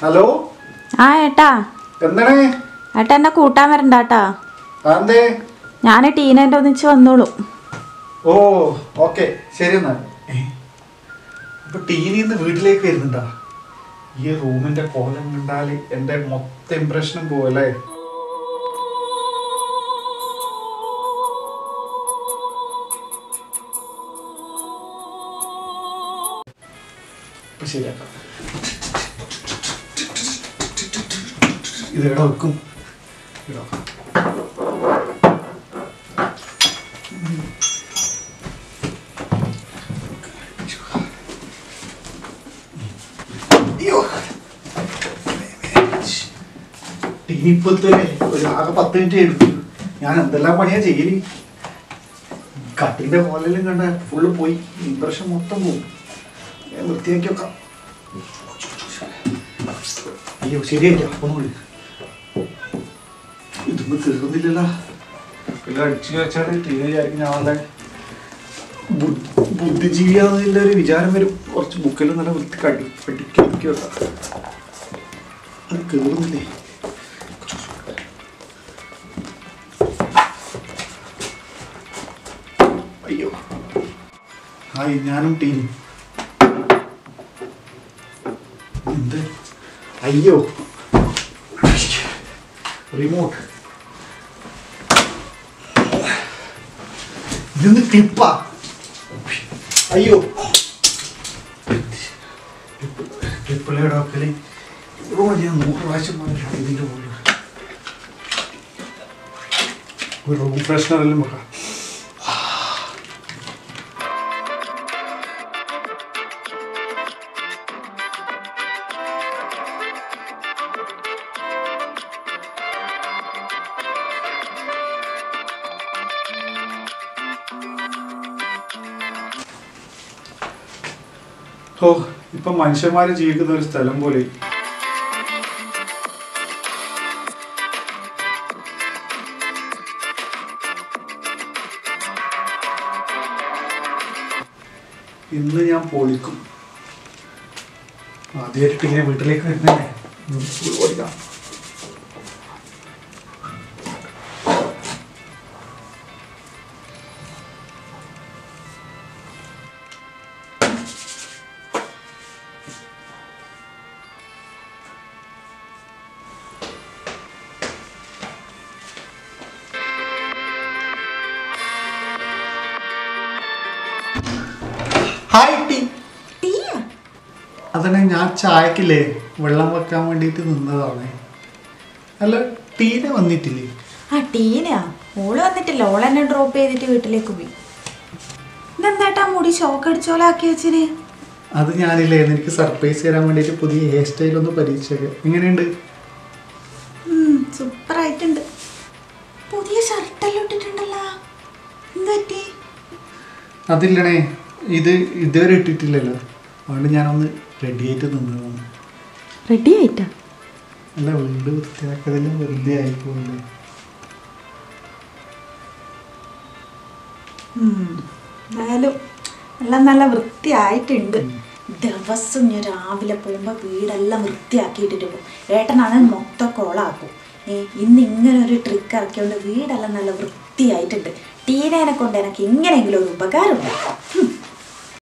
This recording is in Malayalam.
ഹലോ ആ ഏട്ടാ എന്താണ് ഏട്ടാ എന്നെ കൂട്ടാൻ വരണ്ടാട്ടാ അതെന്തേ ഞാൻ ടീനേൻ്റെ ഒന്നിച്ച് വന്നോളൂ ഓ ഓക്കെ ശരി എന്നാൽ അപ്പൊ ടീനിന്ന് വീട്ടിലേക്ക് വരുന്നുണ്ടാ ഈ റൂമിന്റെ കോലം കണ്ടാല് എന്റെ മൊത്തം ഇംപ്രഷനും പോവല്ലേ ഇപ്പൊ ശരിയാക്കാം ഇത് എവിടെ വെക്കും ഇവിടെ വെക്കാം. അയ്യോ ഇനിയിപ്പത്തെ ഒരു ആകെ പത്ത് മിനിറ്റ് എടുത്തു ഞാൻ എന്തെല്ലാം പണിയാ ചെയ്യല് കട്ടിന്റെ മോലെല്ലാം കണ്ട ഫുള്ള് പോയി ഇംപ്രഷൻ മൊത്തം പോകും ഞാൻ വൃത്തിയാക്കി വെക്കാം അയ്യോ ശരിയായില്ല ഒന്നുകൂടി ഇതൊന്നും തീർന്നില്ലല്ലോ എല്ലാം അടിച്ചു വെച്ചാൽ ടീ വിചാരിക്കും ഞാൻ നല്ല ബു- ബുദ്ധിജീവിയാണെന്നുള്ള ഒരു വിചാരം വരും കുറച്ച് ബുക്കെല്ലാം നല്ല വൃത്തി കടി പഠിക്കി ഒതുക്കി വെക്കാം അത് കേറുന്നില്ലേ അയ്യോ ഹായ് ഞാനും ടീം എന്ത് അയ്യോ റിമോട്ട് ഇതൊന്ന് ക്ലിപ്പാ അയ്യോ ക്ലിപ്പിളയുടെ വെക്കല് ഇവിടെ ഞാൻ നൂറ് പ്രാവശ്യം പറഞ്ഞിട്ടുണ്ട് ഇതിൻ്റെ മുകളിൽ ഒരു റൂം ഫ്രഷ്നറെല്ലാം വെക്കാം ഓ ഇപ്പൊ മനുഷ്യന്മാര് ജീവിക്കുന്ന ഒരു സ്ഥലം പോലെ ഇന്ന് ഞാൻ പൊളിക്കും ആദ്യമായിട്ട് ഇങ്ങനെ വീട്ടിലേക്ക് വരുന്നേ ഓടിക്കാം ഹായ് ടീ അതന്നെ ഞാൻ ചായക്കില്ലേ വെള്ളം വെക്കാൻ വേണ്ടിയിട്ട് നിന്നതാണ് അല്ല ടീന വന്നിട്ടില്ലേ ആ ടീനാ ഓള് വന്നിട്ടില്ല ഓൾ എന്നെ ഡ്രോപ്പ് ചെയ്തിട്ട് വീട്ടിലേക്ക് പോയി ഇതെന്താട്ടാ മുടി ഷോക്ക് അടിച്ചോലാക്കി വെച്ചിന് അത് ഞാനില്ലേ എനിക്ക് സർപ്രൈസ് തരാൻ വേണ്ടിയിട്ട് പുതിയ ഹെയർ സ്റ്റൈൽ ഒന്ന് പരീക്ഷിച്ചത് എങ്ങനെയുണ്ട് സൂപ്പർ ആയിട്ടുണ്ട് പുതിയ ഷർട്ടെല്ലാം ഇട്ടിട്ടുണ്ടല്ലോ എന്ത് പറ്റി അതില്ലണേ ഇത് ഇതുവരെ ഇട്ടിട്ടില്ലല്ലോ അതുകൊണ്ട് ഞാനൊന്ന് റെഡി ആയിട്ട് നിന്നതാണ് റെഡി ആയിട്ടാ അല്ല വീട് വൃത്തിയാക്കതെല്ലാം വെറുതെ ആയിപ്പോയില്ലേ എന്തായാലും എല്ലാം നല്ല വൃത്തിയായിട്ടുണ്ട് ദിവസം ഞാൻ രാവിലെ പോകുമ്പോൾ വീടെല്ലാം വൃത്തിയാക്കിയിട്ടിട്ട് പോകും ഏട്ടനാണ് മൊത്തം കോളാക്കും ഏ ഇന്ന് ഇങ്ങനെ ഒരു ട്രിക്ക് ഇറക്കിയോണ്ട് വീടെല്ലാം നല്ല വൃത്തിയായിട്ടുണ്ട് ടീനേനെ കൊണ്ട് എനിക്ക് എങ്ങനെയെങ്കിലും ഒരു ഉപകാരം ഉണ്ടാക്കും